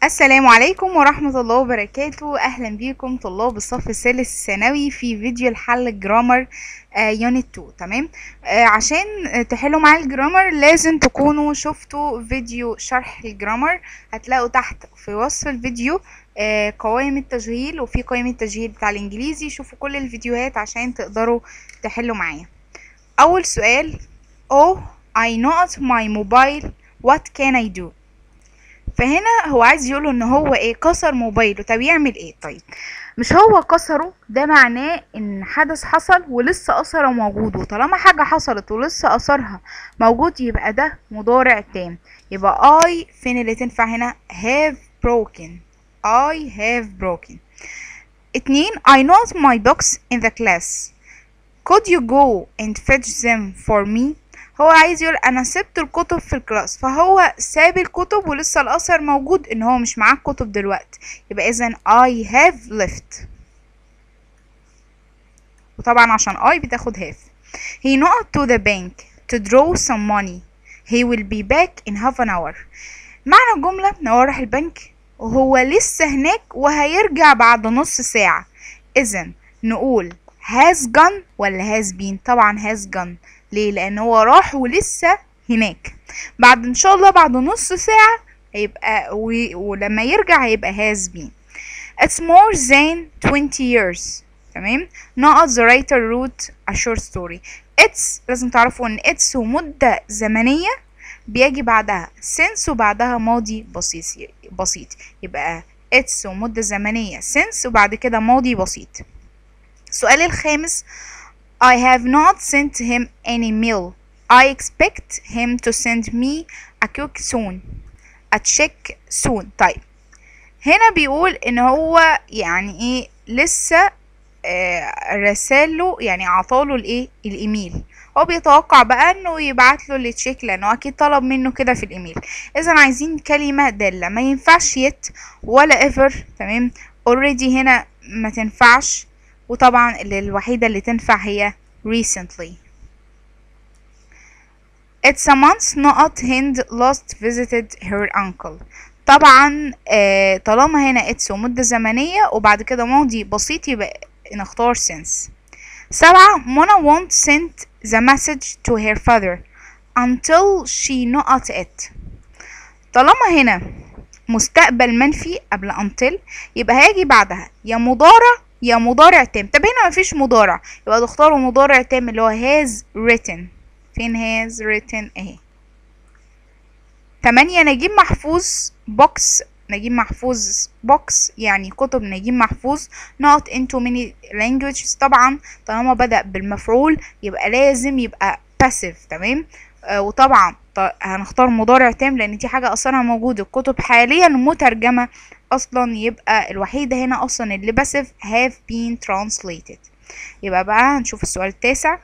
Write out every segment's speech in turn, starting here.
السلام عليكم ورحمة الله وبركاته أهلا بيكم طلاب الصف الثالث الثانوي في فيديو الحل الجرامر يونت 2 تمام آه عشان تحلوا معايا الجرامر لازم تكونوا شفتوا فيديو شرح الجرامر هتلاقوا تحت في وصف الفيديو آه قوائم التشغيل وفي قائمة التشغيل بتاع الإنجليزي شوفوا كل الفيديوهات عشان تقدروا تحلوا معايا أول سؤال Oh I not my mobile what can I do فهنا هو عايز يقوله ان هو ايه كسر موبايله طب يعمل ايه طيب مش هو كسره ده معناه ان حدث حصل ولسه اثره موجود وطالما حاجه حصلت ولسه اثرها موجود يبقى ده مضارع تام يبقى I فين اللي تنفع هنا have broken I have broken اتنين I not my books in the class could you go and fetch them for me هو عايز يقول انا سبت الكتب في الكلاس فهو ساب الكتب ولسه الاثر موجود ان هو مش معاه الكتب دلوقتي يبقى اذا I have left وطبعا عشان I بتاخد have he not to the bank to draw some money he will be back in half an hour معنى الجملة ان هو راح البنك وهو لسه هناك وهيرجع بعد نص ساعة اذا نقول has gone ولا has been طبعا has gone ليه لان هو راح ولسه هناك بعد ان شاء الله بعد نص ساعة هيبقى و... ولما يرجع هيبقى has been it's more than 20 years تمام not the writer wrote a short story it's لازم تعرفوا ان it's ومدة زمنية بيجي بعدها since وبعدها ماضي بسيط بسيط يبقى it's ومدة زمنية since وبعد كده ماضي بسيط السؤال الخامس I have not sent him any mail. I expect him to send me a check soon. A check soon. طيب هنا بيقول ان هو يعني ايه لسه آه رساله يعني عطاله الايه الايميل هو بيتوقع بقى انه يبعت له التشيك لانه اكيد طلب منه كده في الايميل اذا عايزين كلمه داله ما ينفعش يت ولا ever تمام already هنا ما تنفعش وطبعا اللي الوحيدة اللي تنفع هي recently It's a month not Hind last visited her uncle طبعا آه طالما هنا it's ومدة زمنية وبعد كده ماضي بسيط يبقى نختار since سبعة Mona won't send the message to her father until she not it طالما هنا مستقبل منفي قبل until يبقى هيجي بعدها يا مضارع يا مضارع تام طب هنا مفيش مضارع يبقى تختاروا مضارع تام اللي هو has written فين has written اهي تمانية نجيب محفوظ بوكس نجيب محفوظ بوكس يعني كتب نجيب محفوظ not into many languages طبعا طالما بدأ بالمفعول يبقى لازم يبقى passive تمام آه وطبعا هنختار مضارع تام لان دي حاجة اصلا موجودة الكتب حاليا مترجمة اصلا يبقى الوحيدة هنا اصلا اللي باسف have been translated يبقى بقى هنشوف السؤال التاسع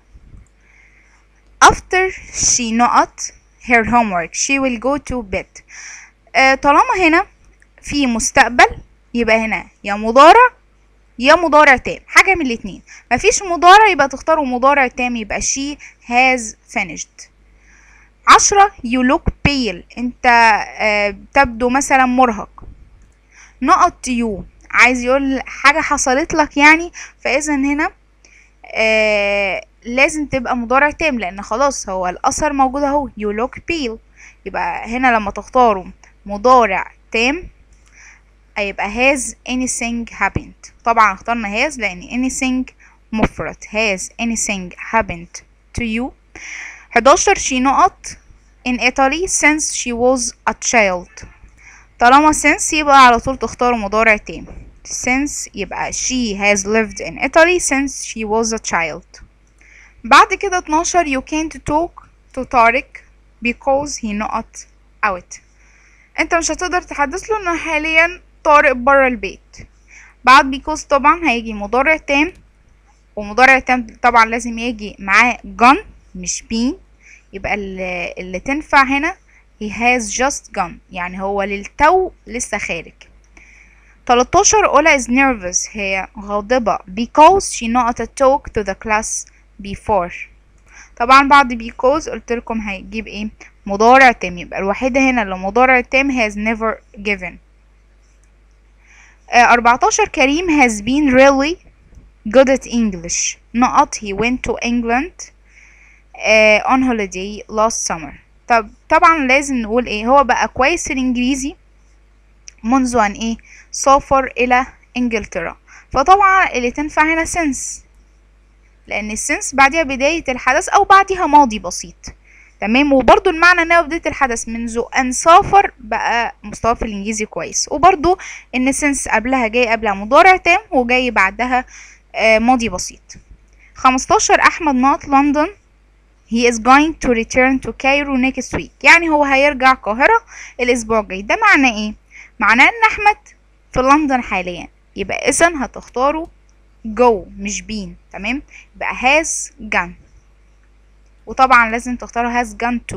after she not her homework she will go to bed آه طالما هنا في مستقبل يبقى هنا يا مضارع يا مضارع تام حاجة من الاتنين مفيش مضارع يبقى تختاروا مضارع تام يبقى she has finished عشرة you look pale انت آه تبدو مثلا مرهق نقط يو عايز يقول حاجة حصلت لك يعني فإذا هنا آه لازم تبقى مضارع تام لأن خلاص هو الأثر موجود أهو you look pale يبقى هنا لما تختاروا مضارع تام هيبقى has anything happened طبعا اخترنا has لأن anything مفرد has anything happened to you 11 she not in Italy since she was a child طالما since يبقى على طول تختاروا مضارع تام since يبقى she has lived in Italy since she was a child بعد كده 12 you can't talk to طارق because he not out انت مش هتقدر تحدث له انه حاليا طارق برا البيت بعد because طبعا هيجي مضارع تام ومضارع تام طبعا لازم يجي معاه gone مش been يبقى اللي, اللي تنفع هنا he has just gone يعني هو للتو لسه خارج 13 أولا is nervous هي غاضبة because she not talk to the class before طبعا بعد because قلت لكم هيجيب ايه مضارع تام يبقى الوحيدة هنا اللي مضارع تام has never given آه 14 كريم has been really good at English نقط he went to England uh, on holiday last summer طب طبعا لازم نقول ايه هو بقى كويس في الانجليزي منذ ان ايه سافر الى انجلترا فطبعا اللي تنفع هنا since لان السنس بعدها بداية الحدث او بعدها ماضي بسيط تمام وبرضو المعنى ان هو بداية الحدث منذ ان سافر بقى مستوى في الانجليزي كويس وبرضو ان سنس قبلها جاي قبلها مضارع تام وجاي بعدها آه ماضي بسيط 15 احمد ناط لندن he is going to return to Cairo next week يعني هو هيرجع القاهرة الاسبوع الجاي ده معناه ايه معناه ان احمد في لندن حاليا يبقى اذا هتختاروا go مش been تمام يبقى has gone وطبعا لازم تختاروا has gone to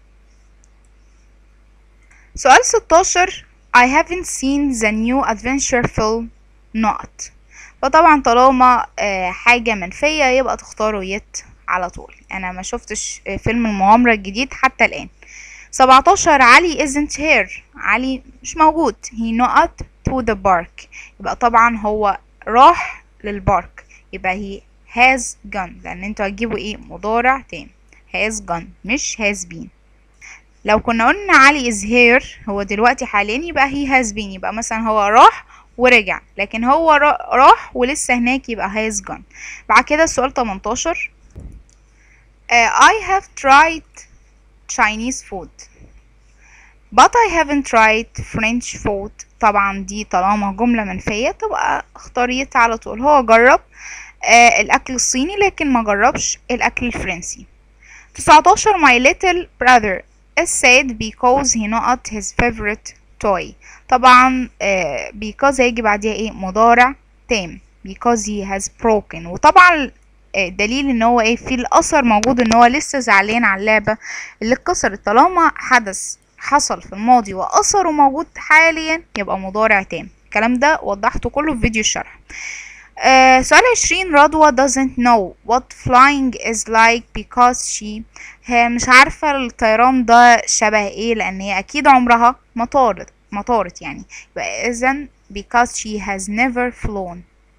سؤال 16 I haven't seen the new adventure film not فطبعا طالما آه حاجة منفية يبقى تختاروا يت على طول انا ما شفتش فيلم المغامرة الجديد حتى الان 17 علي isn't here علي مش موجود he not to the park يبقى طبعا هو راح للبارك يبقى he has gone لان انتوا هتجيبوا ايه مضارع تام has gone مش has been لو كنا قلنا علي is here هو دلوقتي حاليا يبقى he has been يبقى مثلا هو راح ورجع لكن هو راح ولسه هناك يبقى has gone بعد كده السؤال 18 Uh, I have tried Chinese food but I haven't tried French food طبعا دي طالما جملة منفية تبقى اختاريت على طول هو جرب uh, الأكل الصيني لكن ما جربش الأكل الفرنسي 19 My little brother is sad because he not his favorite toy طبعا uh, because هيجي بعديها ايه مضارع تام because he has broken وطبعا دليل ان هو ايه في الاثر موجود ان هو لسه زعلان على اللعبه اللي اتكسرت طالما حدث حصل في الماضي واثره موجود حاليا يبقى مضارع تام الكلام ده وضحته كله في فيديو الشرح آه سؤال عشرين رضوى doesn't know what flying is like because she هي مش عارفة الطيران ده شبه ايه لان هي اكيد عمرها ما طارت ما طارت يعني يبقى اذا because she has never flown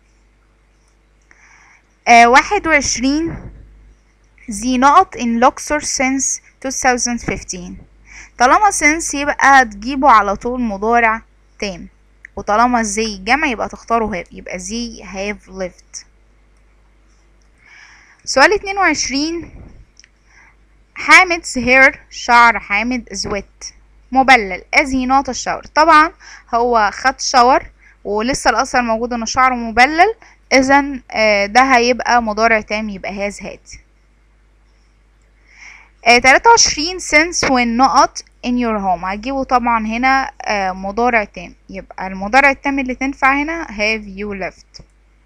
آه واحد وعشرين the نقط in Luxor since 2015 طالما since يبقى هتجيبه على طول مضارع تام وطالما زي جمع يبقى تختاروا have يبقى زي have lived سؤال اتنين وعشرين حامد's hair شعر حامد is wet مبلل as he not الشاور طبعا هو خد شاور ولسه الاثر موجود ان شعره مبلل اذا ده هيبقى مضارع تام يبقى has had تلاتة وعشرين since when نقط in your home هجيبه طبعا هنا مضارع تام يبقى المضارع التام اللي تنفع هنا have you left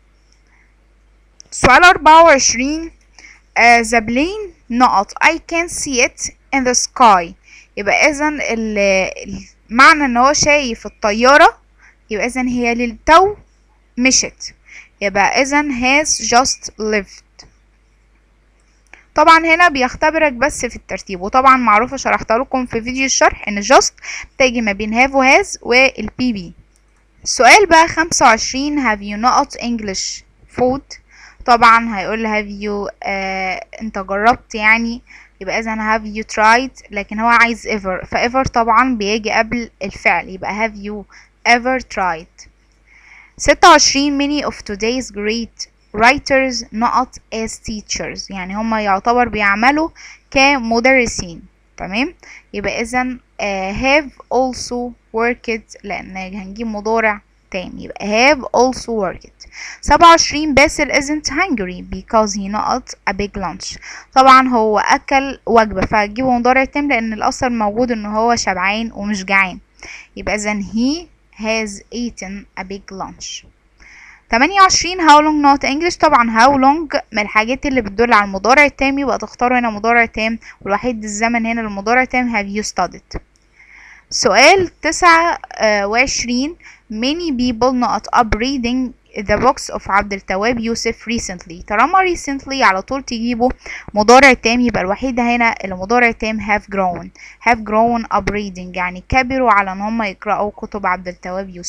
سؤال أربعة وعشرين the plane نقط I can see it in the sky يبقى إذا المعنى ان هو شايف الطيارة يبقى إذا هي للتو مشت يبقى إذا has just left طبعا هنا بيختبرك بس في الترتيب وطبعا معروفة شرحتها لكم في فيديو الشرح ان just بتجي ما بين have و has والبي بي السؤال بقى خمسة وعشرين have you not English food طبعا هيقول have you آه انت جربت يعني يبقى اذا have you tried لكن هو عايز ever ف ever طبعا بيجي قبل الفعل يبقى have you ever tried ستة وعشرين many of today's great writers not as teachers يعني هما يعتبر بيعملوا كمدرسين تمام يبقى اذا uh, have also worked لان هنجيب مضارع تام يبقى have also worked سبعة وعشرين باسل isn't hungry because he not a big lunch طبعا هو اكل وجبة فهتجيبه مضارع تام لان الاثر موجود ان هو شبعان ومش جعان يبقى اذا he has eaten a big lunch تمانية وعشرين how long not English طبعا how long من الحاجات اللي بتدل على المضارع التام يبقى تختاروا هنا مضارع تام والوحيد الزمن هنا للمضارع التام have you studied سؤال تسعة وعشرين many people not up reading the books of عبد التواب يوسف recently طالما recently على طول تجيبه مضارع تام يبقى الوحيدة هنا اللي مضارع تام have grown have grown up reading يعني كبروا على ان هم يقرأوا كتب عبد التواب يوسف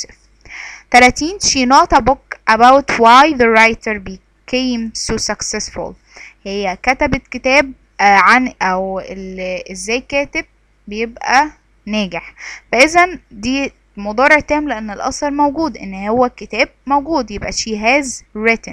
30 she not a book about why the writer became so successful هي كتبت كتاب آه عن او ال- ازاي كاتب بيبقى ناجح فاذا دي مضارع تام لان الاثر موجود ان هو الكتاب موجود يبقى she has written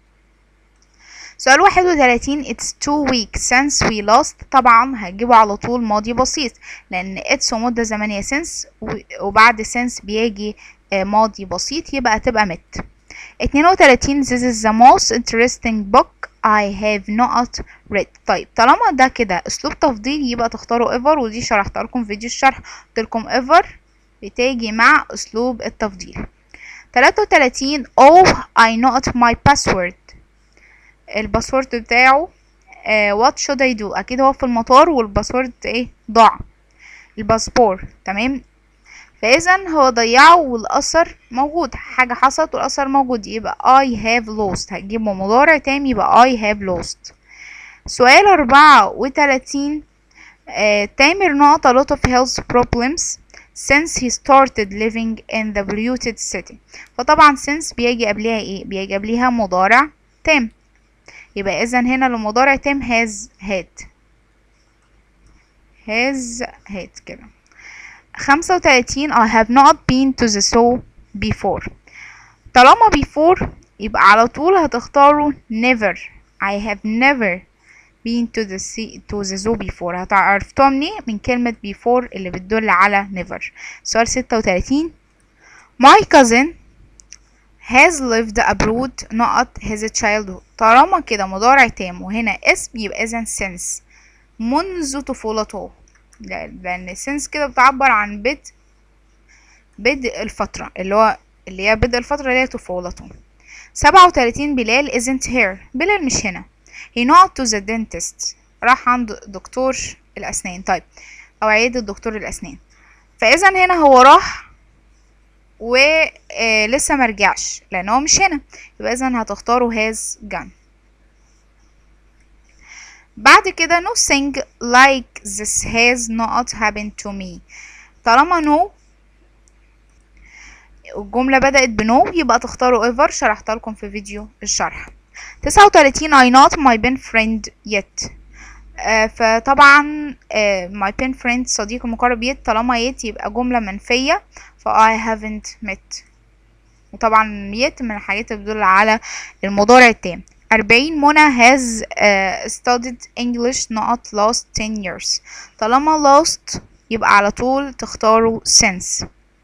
سؤال واحد وتلاتين it's two weeks since we lost طبعا هجيبه على طول ماضي بسيط لأن it's مدة زمنية since و- وبعد since بيجي آه، ماضي بسيط يبقى هتبقى met اتنين وتلاتين this is the most interesting book I have not read طيب طالما ده كده أسلوب تفضيل يبقى تختاروا ever ودي شرحتها لكم في فيديو الشرح قلت لكم ever بتيجي مع أسلوب التفضيل تلاتة وتلاتين oh I not my password الباسورد بتاعه آه what should I do اكيد هو في المطار والباسورد ايه ضاع الباسبور تمام فاذا هو ضيعه والاثر موجود حاجه حصلت والاثر موجود يبقى I have lost هتجيبه مضارع تام يبقى I have lost سؤال أربعة وتلاتين آه تامر not a lot of health problems since he started living in the polluted city فطبعا since بيجي قبلها ايه بيجي قبلها مضارع تام يبقى اذا هنا المضارع تام has had has had كده خمسة وتلاتين I have not been to the zoo before طالما before يبقى على طول هتختاروا never I have never been to the sea to the zoo before هتعرفتوها منين من كلمة before اللي بتدل على never سؤال ستة وتلاتين My cousin has lived abroad not his childhood طالما كده مضارع تام وهنا اسم يبقى إذا since منذ طفولته لا- لأن since كده بتعبر عن بدء بدء الفترة اللي هو اللي هي بدء الفترة اللي هي طفولته سبعة وتلاتين بلال isn't here بلال مش هنا he not to the dentist راح عند دكتور الأسنان طيب أو عيادة دكتور الأسنان فإذا هنا هو راح ولسه مرجعش لان هو مش هنا يبقى اذا هتختاروا has gone بعد كده nothing like this has not happened to me طالما no الجملة بدأت بنو يبقى تختاروا ever شرحت لكم في فيديو الشرح تسعة وتلاتين I not my pen friend yet آه فطبعا آه my pen friend صديق المقرب yet طالما yet يبقى جملة منفية ف I haven't met وطبعا yet من الحاجات اللي بتدل على المضارع التام أربعين منى has uh, studied English not last 10 years طالما last يبقى على طول تختاروا since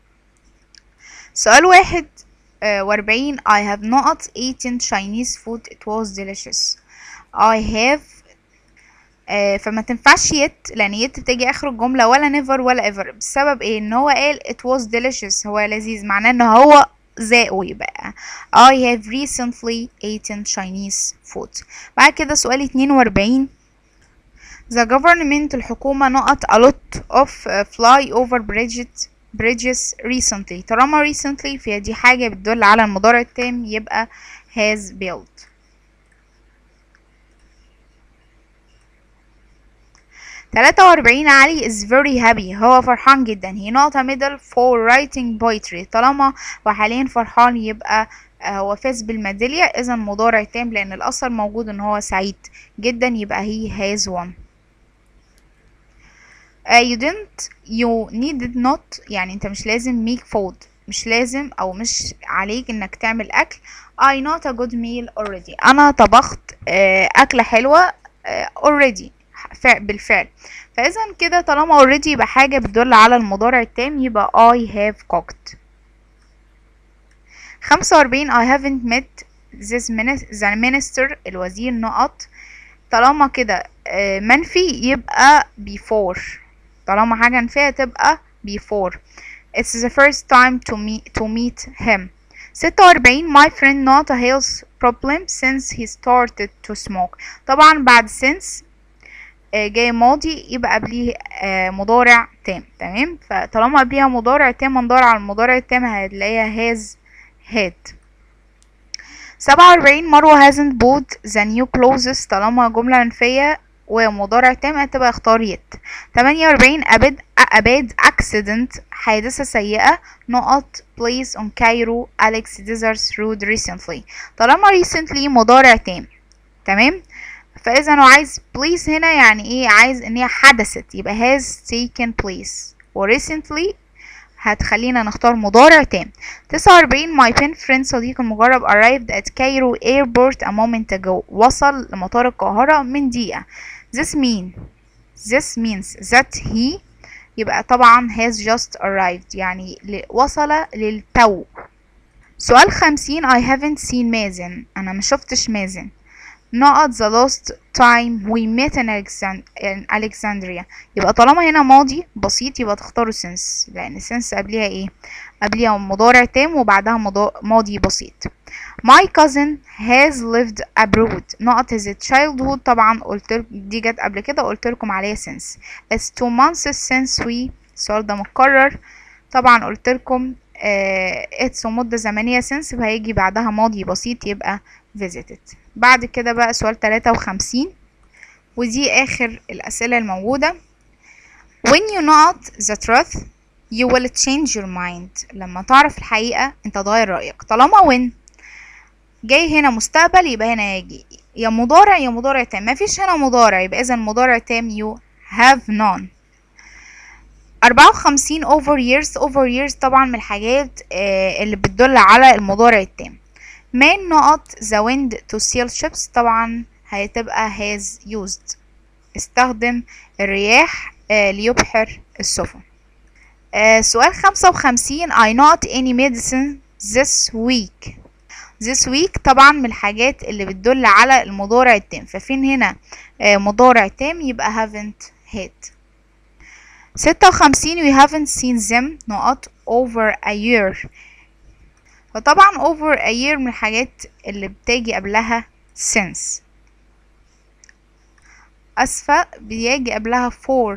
سؤال واحد آه، وأربعين I have not eaten Chinese food it was delicious I have آه، فما تنفعش يت لان يت بتيجي اخر الجملة ولا never ولا ever بسبب ايه ان هو قال it was delicious هو لذيذ معناه ان هو ذاقه يبقى I have recently eaten Chinese food بعد كده سؤال اتنين واربعين The government الحكومة نقط a lot of uh, fly over bridges bridges recently طالما recently فهي دي حاجة بتدل على المضارع التام يبقى has built تلاتة وأربعين علي is very happy هو فرحان جدا he not a medal for writing poetry طالما هو حاليا فرحان يبقى آه، هو فاز بالميدالية إذا مضارع تام لأن الأثر موجود إن هو سعيد جدا يبقى he has won uh, you didn't you needed not يعني انت مش لازم make food مش لازم او مش عليك انك تعمل اكل I not a good meal already انا طبخت آه، اكلة حلوة آه، already فع- بالفعل فاذا كده طالما already يبقى حاجة بتدل على المضارع التام يبقى I have cooked خمسة وأربعين I haven't met this minis- the minister الوزير نقط طالما كده آه، منفي يبقى before طالما حاجة منفية تبقى before It's the first time to meet to meet him ستة وأربعين My friend not a health problem since he started to smoke طبعا بعد since آه، جاي ماضي يبقى قبليه آه، مضارع تام تمام فطالما قبليها مضارع تام ندور على المضارع التام هتلاقيها has had سبعة وأربعين مروة hasn't bought the new clothes طالما جملة منفية ومضارع تام هتبقى اختار يت تمانية وأربعين أبد أباد accident حادثة سيئة نقط place on Cairo Alex Deserts Road recently طالما recently مضارع تام تمام فإذا هو عايز place هنا يعني ايه عايز ان هي حدثت يبقى has taken place و recently هتخلينا نختار مضارع تام تسعة وأربعين my pen friend صديقي المجرب arrived at Cairo airport a moment ago وصل لمطار القاهرة من دقيقة this mean this means that he يبقى طبعا has just arrived يعني ل- وصل للتو سؤال خمسين I haven't seen مازن أنا ما شفتش مازن not the last time we met in, Alexand- in Alexandria يبقى طالما هنا ماضي بسيط يبقى تختاروا since لأن since قبلها ايه قبلها مضارع تام وبعدها مضا- ماضي بسيط My cousin has lived abroad not his childhood طبعا قلت لكم دي جت قبل كده قلت لكم عليها since it's two months since we السؤال ده متكرر طبعا قلت لكم آه it's مدة زمنية since فهيجي بعدها ماضي بسيط يبقى visited بعد كده بقى سؤال تلاتة وخمسين ودي آخر الأسئلة الموجودة when you not the truth you will change your mind لما تعرف الحقيقة انت تغير رأيك طالما when جاي هنا مستقبل يبقى هنا هيجي يا مضارع يا مضارع تام مفيش هنا مضارع يبقى إذا مضارع تام you have none أربعة وخمسين over years over years طبعا من الحاجات آه، اللي بتدل على المضارع التام main نقط the wind to sail ships طبعا هتبقى has used استخدم الرياح آه، ليبحر السفن آه، سؤال خمسة وخمسين I not any medicine this week this week طبعا من الحاجات اللي بتدل على المضارع التام ففين هنا آه، مضارع تام يبقى haven't had ستة وخمسين we haven't seen them نقط over a year فطبعا over a year من الحاجات اللي بتيجي قبلها since أسفة بيجي قبلها for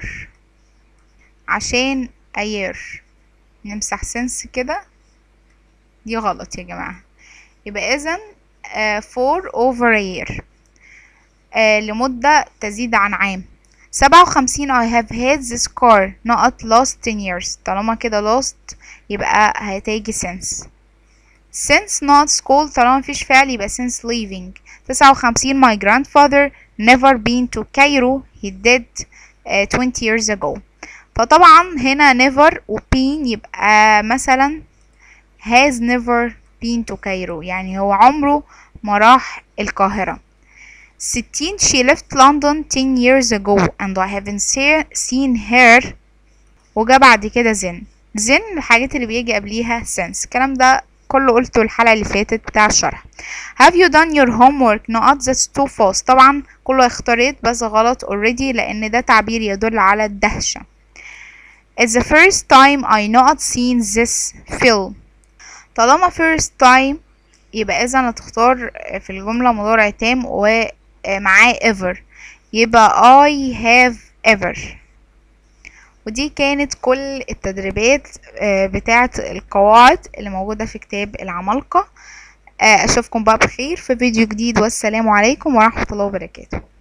عشان a year نمسح since كده دي غلط يا جماعة يبقى إذن آه for over a year آه لمدة تزيد عن عام سبعة وخمسين I have had this car نقط last ten years طالما كده last يبقى هتيجي since since not school طالما مفيش فعل يبقى since leaving تسعة وخمسين my grandfather never been to Cairo he did uh, 20 years ago فطبعا هنا never و been يبقى مثلا has never been to Cairo يعني هو عمره ما راح القاهرة ستين she left London 10 years ago and I haven't see- seen her وجا بعد كده then then الحاجات اللي بيجي قبليها since الكلام ده كله قلته الحلقة اللي فاتت بتاع الشرح have you done your homework not that's too fast طبعا كله اختاريت بس غلط already لأن ده تعبير يدل على الدهشة It's the first time I not seen this film طالما first time يبقى إذا هتختار في الجملة مضارع تام ومعاه ever يبقى I have ever ودي كانت كل التدريبات آه، بتاعة القواعد اللي موجودة في كتاب العمالقة آه، أشوفكم بقى بخير في فيديو جديد والسلام عليكم ورحمة الله وبركاته